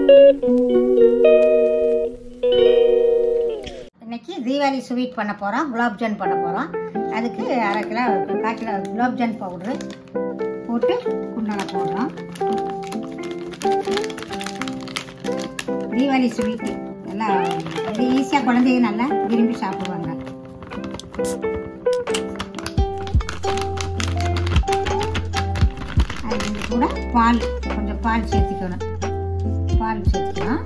இன்னைக்கு தீபாவளி ஸ்வீட் பண்ண போகிறோம் குலாப் ஜான் பண்ண போகிறோம் அதுக்கு அரை கிலோ கால் கிலோ குலாப் ஜான் பவுட்ரு போட்டு குண்டான போடுறோம் தீபாவளி ஸ்வீட்டு நல்லா இது ஈஸியாக குழந்தைங்க நல்லா விரும்பி சாப்பிடுவாங்க அது இது கூட பால் கொஞ்சம் பால் சேர்த்துக்கணும் பால் சேர்த்துக்கலாம்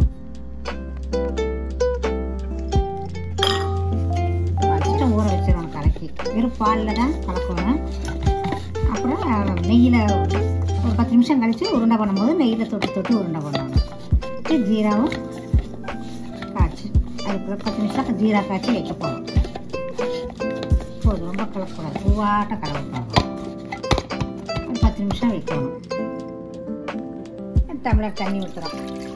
ஃபஸ்ட்டு ஊற வச்சிடணும் கலக்கி வெறும் பாலில் தான் கலக்கணும் அப்புறம் நெய்யில் ஒரு பத்து நிமிஷம் கழித்து உருண்டை பண்ணும்போது நெய்யில் தொட்டு தொட்டு உருண்டை பண்ணணும் இது ஜீராவும் காய்ச்சி அதுக்கு பத்து நிமிஷம் ஜீரா காய்ச்சி வைக்க போகிறோம் போதும் ரொம்ப கலக்கக்கூடாது பூவாட்ட கலக்கக்கூடாது ஒரு பத்து நிமிஷம் வைக்கணும் டம்ளர் தண்ணி ஊற்றுறோம்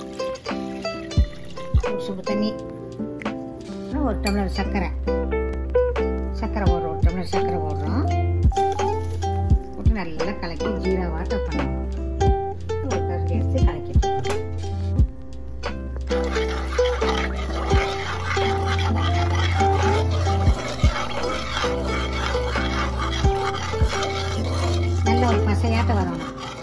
ஒரு சுடு தண்ணி அப்புறம் ஒரு டம்ளர் சர்க்கரை சர்க்கரை போடுறோம் ஒரு டம்ளர் சர்க்கரை போடுறோம் போட்டு நல்லா கலக்கி ஜீரா வாட்டை பண்ணணும் ஒரு கரண்டி எடுத்து கலக்கிட்டு நல்ல ஒரு பசையாட்ட வரணும்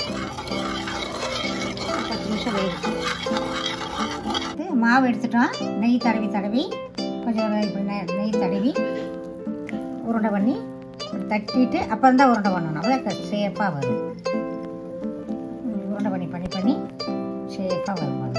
ஒரு பத்து நிமிஷம் வேகும் இது மாவு எடுத்துட்டோம் நெய் தடவி தடவி கொஞ்சம் இப்படி நெ- நெய் தடவி உருண்டை பண்ணி இப்படி தட்டிட்டு அப்புறம் தான் உருண்டை பண்ணணும் அப்போ சேஃபாக வரும் உம், உருண்டை பண்ணி பண்ணி பண்ணி சேஃபாக வரும் பாருங்க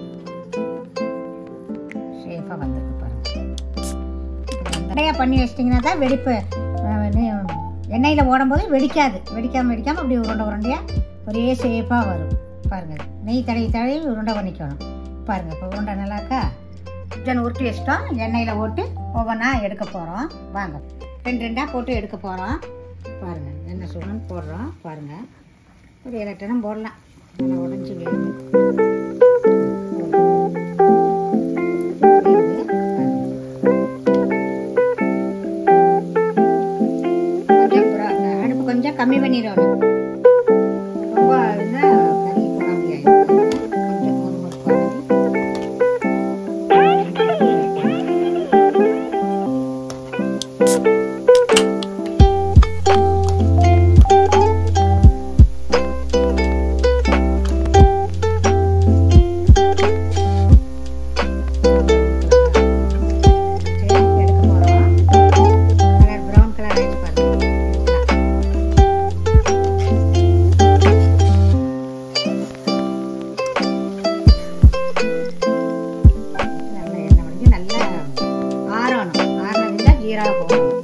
சேஃபாக வந்திருக்கு பாருங்க நிறையா பண்ணி வச்சிட்டிங்கன்னா தான் வெடிப்பு அஹ், நெ- எண்ணெயில் ஓடும்போது வெடிக்காது வெடிக்காமல் வெடிக்காமல் அப்படி உருண்டை உருண்டையாக ஒரே சேஃபாக வரும் பாருங்கள் நெய் தடவி தடவி உருண்டை பண்ணிக்கணும் பாருங்கள் இப்போ உருண்டை நல்லா இருக்கா ஜன் உருட்டி வச்சிட்டோம் எண்ணெயில் போட்டு ஒவ்வொன்றா எடுக்க போகிறோம் வாங்க ரெண்டு ரெண்டாக போட்டு எடுக்க போகிறோம் பாருங்கள் எண்ணெய் சுடணும் போடுறோம் பாருங்கள் ஒரு ஏழு எட்டனம் போடலாம் நல்லா உடஞ்சி வேகுது வேகுது. கொஞ்சம் bra- அடுப்பு கொஞ்சம் கம்மி பண்ணிடணும் ரொம்ப இருந்தா கறி குழம்பு ஆயிடும் கொஞ்சம் முறுமுறுப்பாக சரி, எடுக்க போறோம். கலர் brown கலர் ஆயிடுச்சு பாருங்க. எடுக்கலாம். நல்லா எண்ணெய் வடிஞ்சு நல்லா ஆறணும் ஆறினதுல ஜீரா போடணும்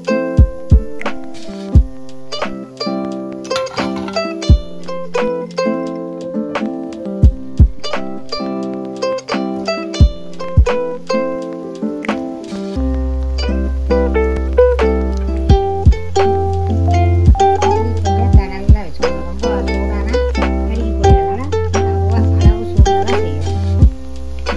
கொஞ்சம் தணலா வச்சுக்கணும் ரொம்ப சூடானா கருகி போயிடுறதுனால அளவு அளவு சூடாக தான் செய்யணும்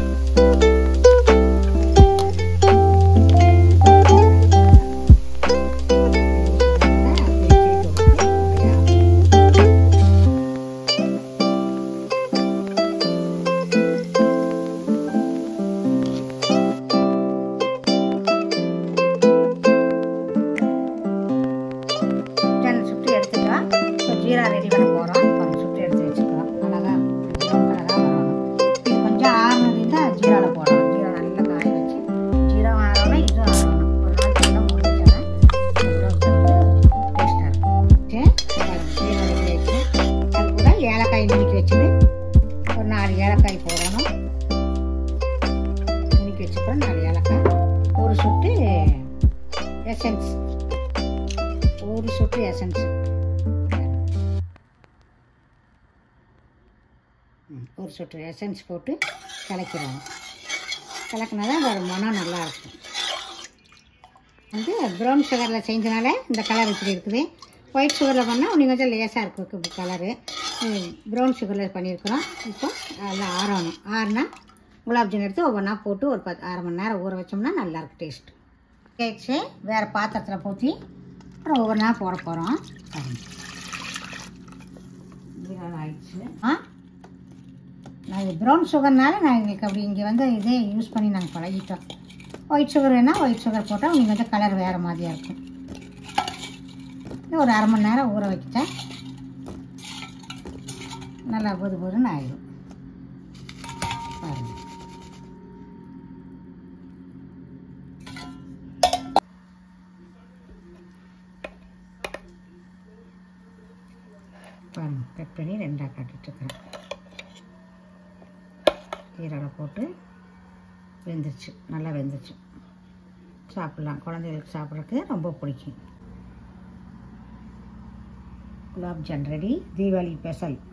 ஜன்னல் சுற்றி எடுத்துட்டோம் இப்போ ஜீரா ரெடி பண்ண போகிறோம் கொஞ்சம் சுற்றி எடுத்து வச்சுக்கலாம் அழகா ப்ரௌன் கலராக வரணும் இது கொஞ்சம் ஆறுனது தான் ஜீராவில் போடணும் ஜீரா நல்லா காய வச்சு ஜீரா ஆறணும் இதுவும் ஆறணும் ஒரு நாள் நல்லா மூடி வச்சாதான் டேஸ்ட்டாக இருக்கும் சரி, பாருங்க, ஜீரா ரெடி ஆயிடுச்சு அது கூட ஏலக்காய் நுணுக்கி வச்சது ஒரு நாலு ஏலக்காய் போடணும் நுணுக்கி வச்சுக்கிறோம் நாலு ஏலக்காய் ஒரு சொட்டு எசன்ஸ் ஒரு சொட்டு எசன்ஸ் ஒரு சொட்டு எசன்ஸ் போட்டு கலக்கிறோம் கலக்கினா தான் அதோட மனம் நல்லா இருக்கும் வந்து ப்ரௌன் சுகரில் செஞ்சனால இந்த கலர் இப்படி இருக்குது ஒயிட் சுகரில் பண்ணால் இன்னும் கொஞ்சம் லேசாக இருக்கும் கலரு ப்ரௌன் சுகரில் பண்ணியிருக்கிறோம் இப்போ எல்லாம் ஆறணும் ஆறுனா குலாப் ஜாமுன் எடுத்து ஒவ்வொன்றா போட்டு ஒரு பத்து அரை மணி நேரம் ஊற வச்சோம்னா நல்லாயிருக்கும் டேஸ்ட் கேக்ஸு வேறு பாத்திரத்தில் ஊற்றி அப்புறம் ஒவ்வொன்றா போட போகிறோம் ஆயிடுச்சு ஆ நான் இது ப்ரௌன் சுகர்னால நான் எங்களுக்கு அப்படி இங்கே வந்து இதே யூஸ் பண்ணி நாங்கள் பழகிட்டோம் ஒயிட் சுகர் வேணால் ஒயிட் சுகர் போட்டால் உங்களுக்கு வந்து கலர் வேறு மாதிரியாக இருக்கும் இன்னும் ஒரு அரை மணி நேரம் ஊற வச்சுட்டா நல்லா பொது பொதுன்னு ஆயிடும் பாருங்க பாருங்க கட் பண்ணி ரெண்டாக காட்டிட்டுருக்குறேன் கீரை போட்டு வெந்துருச்சு நல்லா வெந்துருச்சு சாப்பிட்லாம் குழந்தைகளுக்கு சாப்பிட்றதுக்கு ரொம்ப பிடிக்கும் குலாப் ஜான் ரெடி தீபாவளி ஸ்பெஷல்